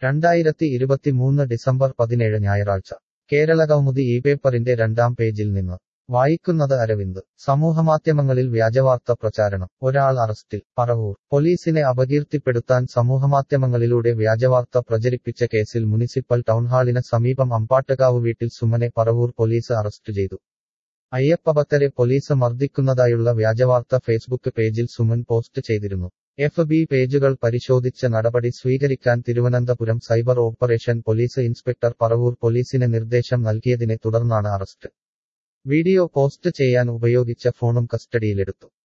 രണ്ടായിരത്തി ഇരുപത്തിമൂന്ന് ഡിസംബർ പതിനേഴ് ഞായറാഴ്ച കേരളകൗമുദി ഈ പേപ്പറിന്റെ രണ്ടാം പേജിൽ നിന്ന് വായിക്കുന്നത് അരവിന്ദ് സമൂഹമാധ്യമങ്ങളിൽ വ്യാജവാർത്ത പ്രചാരണം ഒരാൾ അറസ്റ്റിൽ പറവൂർ പോലീസിനെ അപകീർത്തിപ്പെടുത്താൻ സമൂഹമാധ്യമങ്ങളിലൂടെ വ്യാജവാർത്ത പ്രചരിപ്പിച്ച കേസിൽ മുനിസിപ്പൽ ടൗൺഹാളിന് സമീപം അമ്പാട്ടുകാവ് വീട്ടിൽ സുമനെ പറവൂർ പോലീസ് അറസ്റ്റ് ചെയ്തു അയ്യപ്പഭക്തരെ പോലീസ് മർദ്ദിക്കുന്നതായുള്ള വ്യാജവാർത്ത ഫേസ്ബുക്ക് പേജിൽ സുമൻ പോസ്റ്റ് ചെയ്തിരുന്നു എഫ് ബി പേജുകൾ പരിശോധിച്ച് നടപടി സ്വീകരിക്കാൻ Thiruvananthapuram cyber operation police inspector Paravur പോലീസിന് നിർദ്ദേശം നൽകിയതിനെ തുടർന്നാണ് അറസ്റ്റ് വീഡിയോ പോസ്റ്റ് ചെയ്യാൻ ഉപയോഗിച്ച ഫോണും കസ്റ്റഡിയിലെടുത്തു